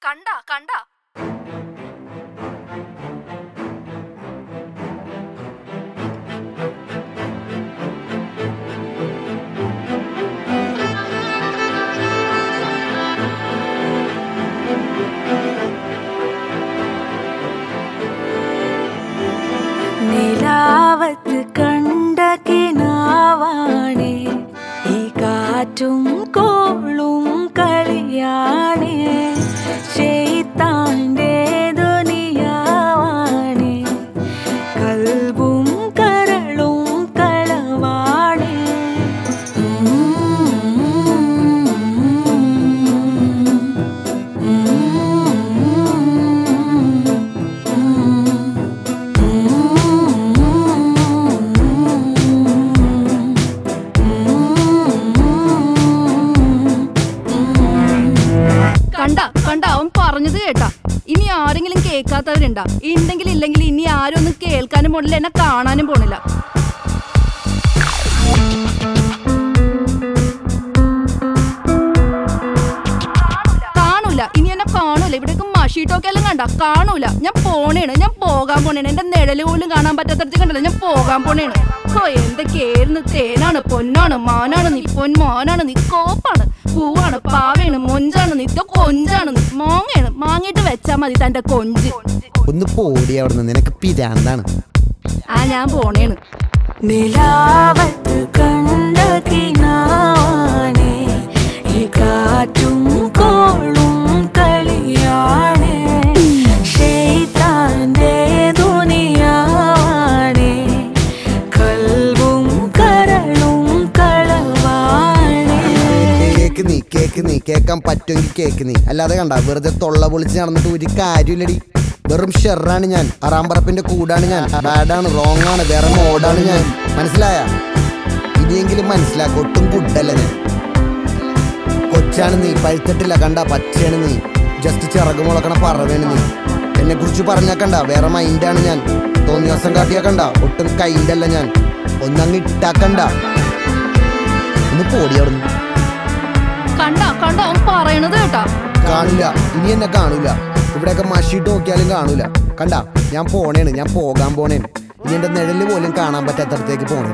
കണ്ട കണ്ട നിലാവത്ത് കണ്ട കിനാവാണേ ഈ കാറ്റും കോളും കളിയാണേ ചെയ്ത്താൻ്റെ ദുനിയാവാണേ കൽബും കരളും കളവാണേ കണ്ട കണ്ട അവൻ പറഞ്ഞത് കേട്ടാ ഇനി ആരെങ്കിലും കേൾക്കാത്തവരുണ്ടാ ഉണ്ടെങ്കിൽ ഇല്ലെങ്കിൽ ഇനി ആരും ഒന്നും കേൾക്കാനും പോണില്ല എന്നെ കാണാനും പോണില്ല കാണൂല ഇനി എന്നെ കാണൂല ഇവിടേക്ക് മഷീട്ടൊക്കെ എല്ലാം കണ്ട കാണൂല ഞാൻ പോണേണ് ഞാൻ പോകാൻ പോണേണ് എന്റെ നിഴല് പോലും കാണാൻ പറ്റാത്തടത്ത് കണ്ടല്ലോ ഞാൻ പോകാൻ പോണേണ് ഓ എന്തൊക്കെയായിരുന്നു തേനാണ് പൊന്നാണ് മാനാണ് നീ പൊന്മാനാണ് നീ കോപ്പാണ് പൂവാണ് പാവയാണ് മൊഞ്ചാണ് നീ ഇതൊക്കെ കൊഞ്ചാണ് നീ മോങ്ങയാണ് മാങ്ങിയിട്ട് വെച്ചാ മതി തന്റെ കൊഞ്ച് ഒന്ന് പോടി അവിടുന്ന് നിനക്ക് പിരാന്താണ് ആ ഞാൻ പോണേണ് നിലാവത്ത് കണ്ട കിനാണേ ഈ കാറ്റും കോളും കളിയാണേ ഷെയ്ത്താന്റെ ദുനിയാണേ കൽവും കരളും കളവാണേ കേക്ക് നീ കേക്ക് നീ കേക്കാൻ പറ്റുമെങ്കിൽ കേക്ക് നീ അല്ലാതെ കണ്ട വെറുതെ തൊള്ള പൊളിച്ച് നടന്നിട്ട് ഒരു കാര്യമില്ലടി വെറും ഷെറാണ് ഞാൻ അറാമ്പറപ്പിന്റെ കൂടാണ് ഞാൻ ബാഡാണ് റോങ് ആണ് വേറെ മോഡാണ് ഞാൻ മനസ്സിലായ ഇനിയെങ്കിലും മനസ്സിലാക്ക ഒട്ടും ഗുഡല്ല ഞാൻ കൊച്ചാണ് നീ പഴുത്തിട്ടില്ല കണ്ട പച്ചയാണ് നീ ജസ്റ്റ് ചിറക് മുളക്കണ പറവേണ് നീ എന്നെ കുറിച്ച് പറഞ്ഞാ കണ്ട വേറെ മൈൻഡാണ് ഞാൻ തോന്നിയ ദിവസം കാട്ടിയാ കണ്ട ഒട്ടും കൈൻഡല്ല ഞാൻ ഒന്നങ്ങ് ഇട്ടാക്കണ്ട ഒന്ന് പോടി അവിടുന്ന് കണ്ട കണ്ട അവൻ പറയണത് കേട്ടാ കാണൂല ഇനി എന്നെ കാണൂല ഇവിടെയൊക്കെ മഷിട്ട് നോക്കിയാലും കാണൂല കണ്ട ഞാൻ പോണേണ് ഞാൻ പോകാൻ പോണേണ് ഇനി എന്റെ നിഴല് പോലും കാണാൻ പറ്റാത്തടത്തേക്ക് പോണേ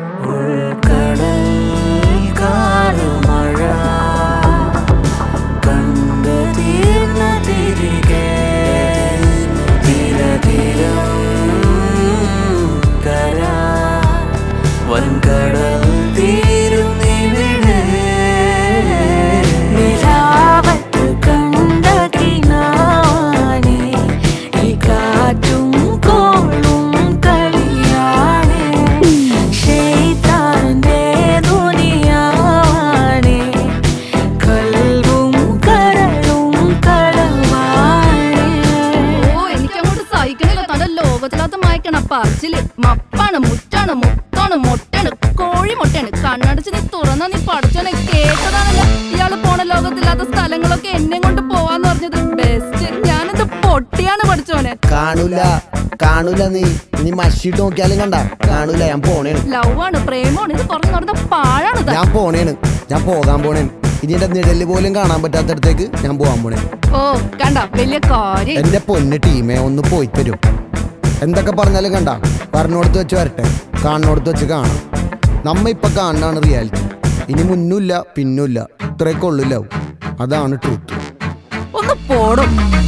വൻകടൽ തീരുന്നിവിടെ നിലാവത്ത് കണ്ട കിനാണേ ഈ കാറ്റും കോളും കളിയാണേ ഷെയ്ത്താന്റെ ദുനിയാണേ കൽവും കരളും കളവാണേ ഓ എനിക്കങ്ങോട്ട് സഹിക്കണില്ല തന്റെ ലോകത്തിലാത്ത മയക്കണ പറച്ചില് മപ്പാണ് മുറ്റാണ് മുത്താണ് മൊട്ടാണ് കോഴി മൊട്ടയാണ് കണ്ണടച്ച് നീ തുറന്ന നീ പഠിച്ചോനെ കേട്ടതാണല്ലോ ഇയാള് പോണ ലോകത്തില്ലാത്ത സ്ഥലങ്ങളൊക്കെ എന്നെ കൊണ്ട് പോവാന്ന് പറഞ്ഞത് ബെസ്റ്റ് ഞാനെന്ത് പൊട്ടിയാണ് പഠിച്ചോനെ കാണൂല കാണൂല നീ ഇനി മഷിട്ട് നോക്കിയാലും കണ്ട കാണൂല ഞാൻ പോണേണ് ലവ് ആണ് പ്രേമമാണ് ഇത് പറഞ്ഞു നടന്ന പാഴാണ് ഇത്. ഞാൻ പോണേണ് ഞാൻ പോകാൻ പോണേണ് ഇനി എന്റെ നിഴല് പോലും കാണാൻ പറ്റാത്തടത്തേക്ക് ഞാൻ പോകാൻ പോണേണ് ഓ കണ്ട വലിയ കാര്യം എന്റെ പൊന്ന് ടീമേ ഒന്ന് പോയി തരും എന്തൊക്കെ പറഞ്ഞാലും കണ്ട പറഞ്ഞോടത്ത് വെച്ച് വരട്ടെ കാണുന്നോടത്ത് വെച്ച് കാണാം നമ്മ ഇപ്പൊ കാണാനാണ് റിയാലിറ്റി ഇനി മുന്നുമില്ല പിന്നുമില്ല ഇത്രയൊക്കെ ഉള്ളില്ലാവും അതാണ് ട്രൂത്ത് ഒന്ന് പോടും